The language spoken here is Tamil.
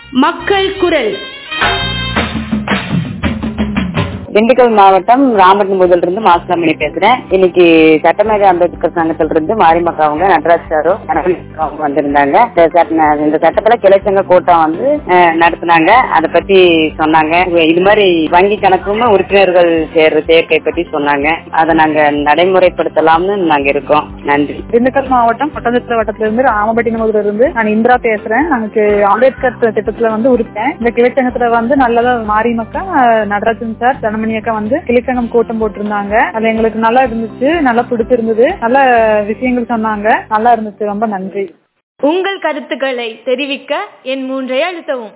மக்கள் குரல் திண்டுக்கல் மாவட்டம் ராமநாதபுரத்துல இருந்து மாசுலாமணி பேசுறேன் இன்னைக்கு சட்டமேதை அம்பேத்கர் சங்கத்துல இருந்து மாரிமக்கா அவங்க நடராஜ் சாரோ கனகலிங்கா அவங்க வந்திருந்தாங்க இந்த சட்ட- இந்த சட்டத்துல கிளைச்சங்க கூட்டம் வந்து அஹ், நடத்துனாங்க அதை பத்தி சொன்னாங்க இது மாதிரி வங்கி கணக்கும் உறுப்பினர்கள் சேர்ற சேர்க்கை பத்தி சொன்னாங்க அதை நாங்க நடைமுறைப்படுத்தலாம்னு நாங்க இருக்கோம் நன்றி திண்டுக்கல் மாவட்டம் ஒட்டஞ்சத்திர வட்டத்துல இருந்து ராமபட்டினமுதுல இருந்து நான் இந்திரா பேசுறேன் எனக்கு அம்பேத்கர் திட்டத்துல வந்து உறுப்பேன் இந்த கிளைச்சங்கத்துல வந்து நல்லதா மாரிமக்கா நடராஜன் சார் தனமணி அக்கா வந்து கிளைச்சங்கம் கூட்டம் போட்டிருந்தாங்க அது எங்களுக்கு நல்லா இருந்துச்சு நல்லா பிடிச்சிருந்தது நல்ல விஷயங்கள் சொன்னாங்க நல்லா இருந்துச்சு ரொம்ப நன்றி உங்கள் கருத்துக்களை தெரிவிக்க என் மூன்றை அழுத்தவும்